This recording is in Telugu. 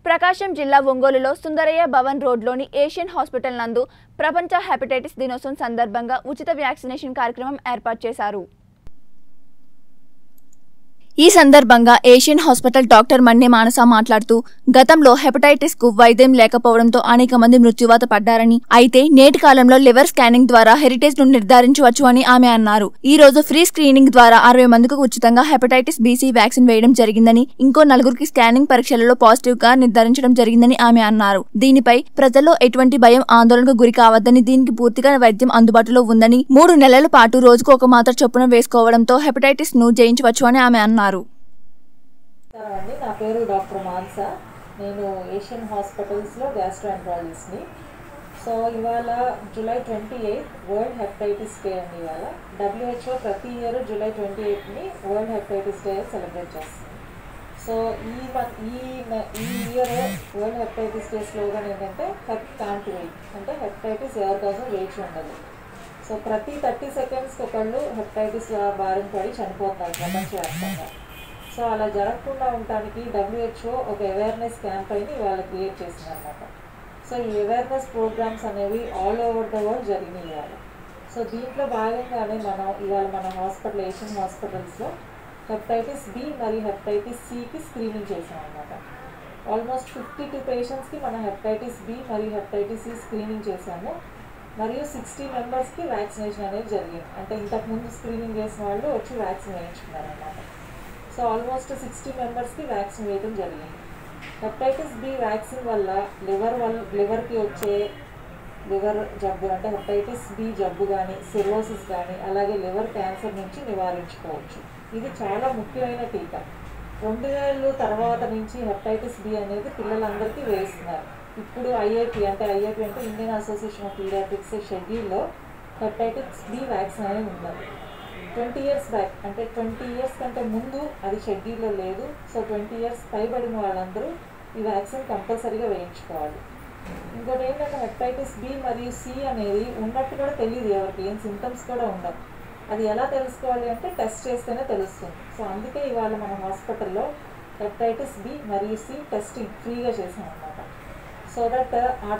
ప్రకాశం జిల్లా ఒంగోలులో సుందరయ్య భవన్ రోడ్లోని ఏషియన్ హాస్పిటల్ నందు ప్రపంచ హెపటైటిస్ దినోత్సవం సందర్భంగా ఉచిత వ్యాక్సినేషన్ కార్యక్రమం ఏర్పాటు చేశారు ఈ సందర్భంగా Asian hospital doctor Manne Manasa మాట్లాడుతూ గతంలో హెపటైటిస్ కు వైద్యం లేకపోవడంతో అనేక మంది మృత్యువాత పడ్డారని అయితే నేటి కాలంలో లివర్ స్కానింగ్ ద్వారా హెరిటేజ్ ను నిర్ధారించవచ్చు అని ఆమె అన్నారు ఈ రోజు ఫ్రీ స్క్రీనింగ్ ద్వారా అరవై మందికి ఉచితంగా హెపటైటిస్ బీసీ వ్యాక్సిన్ వేయడం జరిగిందని ఇంకో నలుగురికి స్కానింగ్ పరీక్షలలో పాజిటివ్ గా నిర్ధారించడం జరిగిందని ఆమె అన్నారు దీనిపై ప్రజల్లో ఎటువంటి భయం ఆందోళనకు గురి కావద్దని దీనికి పూర్తిగా వైద్యం అందుబాటులో ఉందని మూడు నెలల పాటు రోజుకు ఒక మాత్ర చొప్పున వేసుకోవడంతో హెపటైటిస్ ను జయించవచ్చు అని ఆమె అన్నారు నమస్కారం అండి నా పేరు డాక్టర్ మాన్స నేను ఏషియన్ హాస్పిటల్స్లో గ్యాస్ట్రోఎంట్రాలజిస్ట్ని సో ఇవాళ July twenty eighth world hepatitis day అండి ఇవాళ డబ్ల్యూహెచ్ఓ ప్రతి ఇయర్ జూలై ట్వంటీ ఎయిత్ని వరల్డ్ హెపటైటిస్ డే సెలబ్రేట్ చేస్తుంది సో ఈ మ- ఈ మ- ఈ year world hepatitis day slogan ఏంటంటే హెప్ కాంట్ వెయిట్ అంటే హెపటైటిస్ ఎవరి కోసం వేచి ఉండదు సో ప్రతి థర్టీ సెకండ్స్కి ఒకళ్ళు హెపటైటిస్ బారిన పడి చనిపోతున్నారు ప్రపంచవ్యాప్తంగా సో అలా జరగకుండా ఉండటానికి డబ్ల్యూహెచ్ఓ ఒక అవేర్నెస్ క్యాంపెయిన్ ఇవాళ క్రియేట్ చేసింది అనమాట సో ఈ అవేర్నెస్ ప్రోగ్రామ్స్ అనేవి ఆల్ ఓవర్ ద వరల్డ్ జరిగినాయి ఇవాళ సో దీంట్లో భాగంగానే మనం ఇవాళ మన హాస్పిటల్ ఏషియన్ హాస్పిటల్స్లో హెపటైటిస్ బి మరియు హెపటైటిస్ సికి స్క్రీనింగ్ చేసాం అనమాట ఆల్మోస్ట్ ఫిఫ్టీ టూ పేషెంట్స్కి మనం హెపటైటిస్ బి మరియు హెపటైటిస్ సి స్క్రీనింగ్ చేసాము మరియు సిక్స్టీ మెంబర్స్కి వ్యాక్సినేషన్ అనేది జరిగింది అంటే ఇంతకుముందు స్క్రీనింగ్ చేసిన వాళ్ళు వచ్చి వ్యాక్సిన్ వేయించుకున్నారు అనమాట సో ఆల్మోస్ట్ సిక్స్టీ మెంబర్స్కి వ్యాక్సిన్ వేయడం జరిగింది హెపటైటిస్ బి వ్యాక్సిన్ వల్ల లివర్ వల్ల లివర్కి వచ్చే లివర్ జబ్బు అంటే హెపటైటిస్ బి జబ్బు కానీ సిరోసిస్ కానీ అలాగే లివర్ క్యాన్సర్ నుంచి నివారించుకోవచ్చు ఇది చాలా ముఖ్యమైన టీకా రెండు వేలు తర్వాత నుంచి హెపటైటిస్ బి అనేది పిల్లలందరికీ వేస్తున్నారు ఇప్పుడు ఐఐపి అంటే ఐఐపి అంటే ఇండియన్ అసోసియేషన్ ఆఫ్ పీడియాట్రిక్స్ షెడ్యూల్లో హెపటైటిస్ బి వ్యాక్సిన్ అనేది ఉన్నది ట్వంటీ ఇయర్స్ బ్యాక్ అంటే ట్వంటీ ఇయర్స్ కంటే ముందు అది షెడ్యూల్లో లేదు సో ట్వంటీ ఇయర్స్ పైబడిన వాళ్ళందరూ ఈ వ్యాక్సిన్ కంపల్సరీగా వేయించుకోవాలి ఇంకోటి ఏంటంటే హెపటైటిస్ బి మరియు సి అనేది ఉన్నట్టు కూడా తెలియదు ఎవరికి ఏం సిమ్టమ్స్ కూడా ఉండవు అది ఎలా తెలుసుకోవాలి అంటే టెస్ట్ చేస్తేనే తెలుస్తుంది సో అందుకే ఇవాళ మన హాస్పిటల్లో హెపటైటిస్ బి మరియు సి టెస్టింగ్ ఫ్రీగా చేసాం అనమాట సో దట్ ఆ